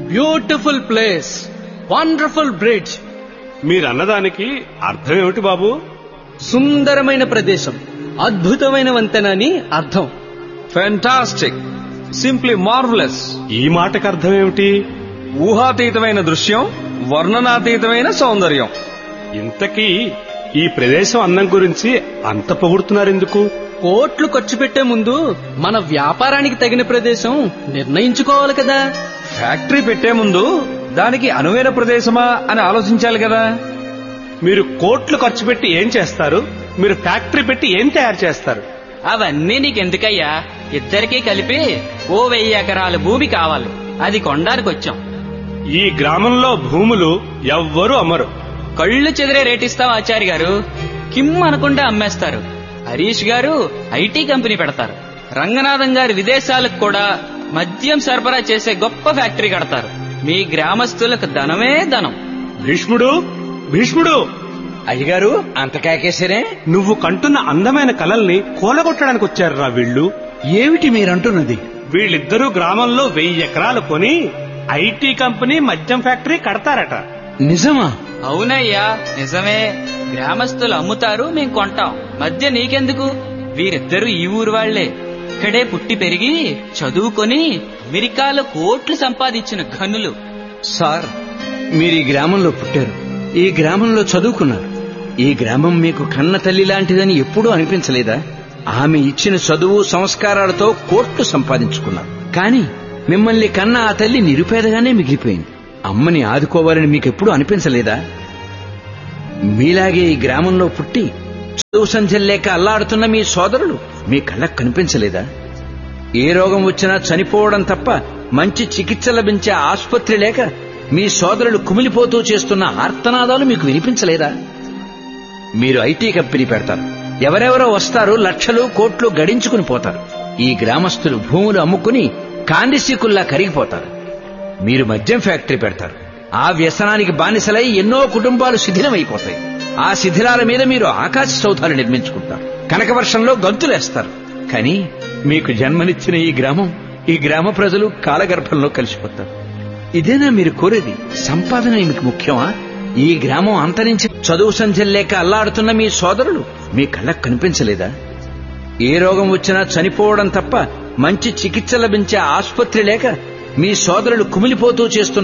beautiful place wonderful bridge మీరన్నదానికి అర్థం ఏమిటి బాబు సుందరమైన ప్రదేశం అద్భుతమైన వంతెన అని అర్థం ఫెంటాస్టిక్ సింప్లీ మార్వలస్ ఈ మాటకు అర్థం ఏమిటి ఊహాతీతమైన దృశ్యం వర్ణనాతీతమైన సౌందర్యం ఇంతకీ ఈ ప్రదేశం అందం గురించి అంత పొగుడుతున్నారెందుకు కోట్లు ఖర్చు పెట్టే ముందు మన వ్యాపారానికి తగిన ప్రదేశం నిర్ణయించుకోవాలి కదా ఫ్యాక్టరీ పెట్టే ముందు దానికి అనువైన ప్రదేశమా అని ఆలోచించాలి కదా మీరు కోట్లు ఖర్చు పెట్టి ఏం చేస్తారు మీరు ఫ్యాక్టరీ పెట్టి ఏం తయారు చేస్తారు అవన్నీ నీకెందుకయ్యా ఇద్దరికీ కలిపి ఓ వెయ్యి ఎకరాల భూమి కావాలి అది కొనడానికి వచ్చాం ఈ గ్రామంలో భూములు ఎవ్వరూ అమ్మరు కళ్ళు చెదిరే రేటిస్తాం ఆచారి గారు కిమ్ అనకుండా అమ్మేస్తారు హరీష్ గారు ఐటీ కంపెనీ పెడతారు రంగనాథం గారు విదేశాలకు కూడా మద్యం సరఫరా చేసే గొప్ప ఫ్యాక్టరీ కడతారు మీ గ్రామస్తులకు ధనమే ధనం భీష్ముడు భీష్ముడు అయ్యగారు అంత కేకేసరే నువ్వు కంటున్న అందమైన కలల్ని కూలగొట్టడానికి వచ్చారురా వీళ్ళు ఏమిటి మీరంటున్నది వీళ్ళిద్దరూ గ్రామంలో వెయ్యి ఎకరాలు కొని ఐటీ కంపెనీ మద్యం ఫ్యాక్టరీ కడతారట నిజమా అవునయ్యా నిజమే గ్రామస్తులు అమ్ముతారు మేం కొంటాం మధ్య నీకెందుకు వీరిద్దరూ ఈ ఊరు వాళ్లే ఇక్కడే పుట్టి పెరిగి చదువుకొని అమెరికాలో కోట్లు సంపాదించిన ఘనులు సార్ మీరు ఈ గ్రామంలో పుట్టారు ఈ గ్రామంలో చదువుకున్నారు ఈ గ్రామం మీకు కన్న తల్లి లాంటిదని ఎప్పుడూ అనిపించలేదా ఆమె ఇచ్చిన చదువు సంస్కారాలతో కోట్లు సంపాదించుకున్నారు కానీ మిమ్మల్ని కన్న ఆ తల్లి నిరుపేదగానే మిగిలిపోయింది అమ్మని ఆదుకోవాలని మీకు ఎప్పుడూ అనిపించలేదా మీలాగే ఈ గ్రామంలో పుట్టి చదువు సంధ్యలు లేక అల్లాడుతున్న మీ సోదరులు మీ కళ్ళకు కనిపించలేదా ఏ రోగం వచ్చినా చనిపోవడం తప్ప మంచి చికిత్స లభించే ఆసుపత్రి లేక మీ సోదరులు కుమిలిపోతూ చేస్తున్న ఆర్తనాదాలు మీకు వినిపించలేదా మీరు ఐటీ కంపెనీ పెడతారు ఎవరెవరో వస్తారు లక్షలు కోట్లు గడించుకుని పోతారు ఈ గ్రామస్తులు భూములు అమ్ముకుని కాందిశీకుల్లా కరిగిపోతారు మీరు మద్యం ఫ్యాక్టరీ పెడతారు ఆ వ్యసనానికి బానిసలై ఎన్నో కుటుంబాలు శిథిలమైపోతాయి ఆ శిథిలాల మీద మీరు ఆకాశ సౌధాలు నిర్మించుకుంటారు కనకవర్షంలో గంతులేస్తారు కానీ మీకు జన్మనిచ్చిన ఈ గ్రామం ఈ గ్రామ ప్రజలు కాలగర్భంలో కలిసిపోతారు ఇదేనా మీరు కోరేది సంపాదన మీకు ముఖ్యమా ఈ గ్రామం అంతరించి చదువు సంధ్యలు లేక అల్లాడుతున్న మీ సోదరులు మీ కళ్ళకు కనిపించలేదా ఏ రోగం వచ్చినా చనిపోవడం తప్ప మంచి చికిత్స లభించే ఆసుపత్రి లేక మీ సోదరులు కుమిలిపోతూ చేస్తున్న